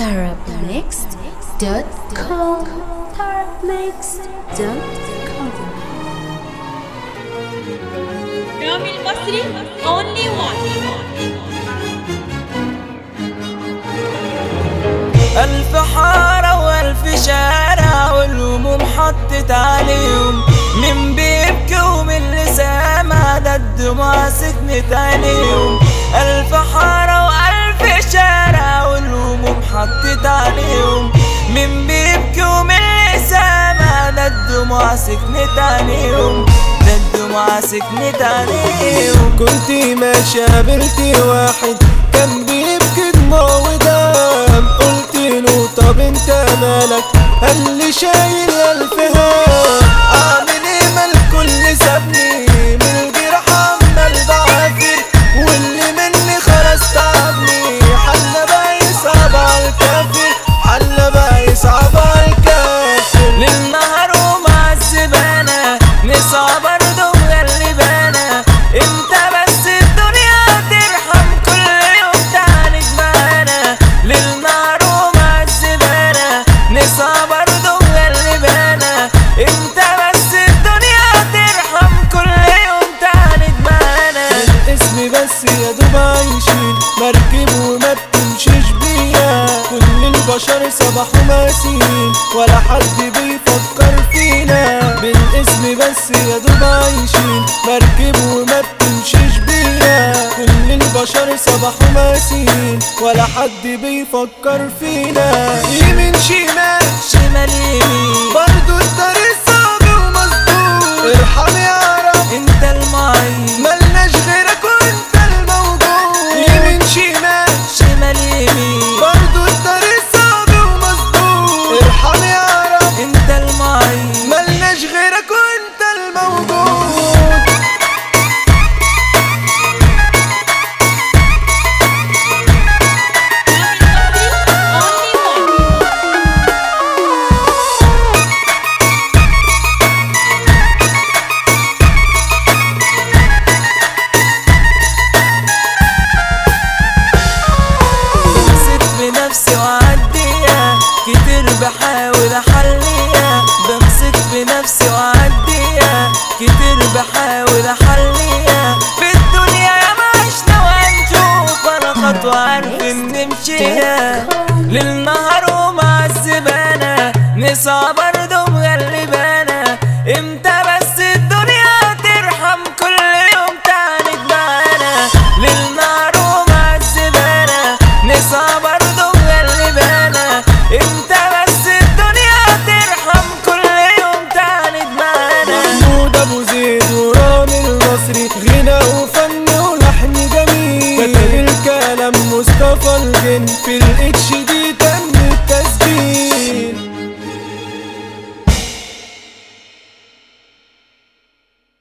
tarabnext.com tarabnext.com رامي المصري only one ألف حارة وألف شارع والهموم حطت عليهم من بيبكي ومن اللي سامع ده الدموع سكنت عليهم ألف حارة وألف شارع والهموم حطت عليهم من بيبكي ومن اللي سامع ده الدموع سكنت عليهم ده الدموع سكنت عليهم كنت ماشي قابلت واحد كان بيبكي دموع ودم قلت له طب انت مالك قال لي شايل الف هم اعمل ايه ما الكل سابني من الجرح عمال بعافر واللي مني خلاص تعبني حل بقى يصعب على الكافر حل بقى يصعب على الكافر للنهار ومع الزبانة نسعى برضه مغلبانة انت بس الدنيا ترحم كل يوم تعاند معانا للنهار ومع الزبانة نسعى برضه مغلبانة انت بس الدنيا ترحم كل يوم تعاند معانا اسمي بس يا دوب عايشين مركب وما بتمشيش بيا كل البشر صباحوا ماسين ولا حد بيفكر فينا بالاسم بس يا دوب عايشين مركب وما بتمشيش بيا كل البشر صباحوا ماسين ولا حد بيفكر فينا يمين شمال شمال يمين برضو الطريق صعب ومظبوط ارحم يا رب انت المعين ملناش غيرك وانت الموجود يمين شمال شمال يمين برضو الطريق صعب ومظبوط ارحم يا رب انت المعين ملناش غيرك وانت الموجود رامي المصري only one بمسك بنفسي وأعديها كتير بحاول أحليها بمسك بنفسي وأعديها كتير بحاول أحليها في الدنيا يا ما عشنا وهنشوف أنا خطوة عارفين نمشيها للنهار ومع الزبانة نسعى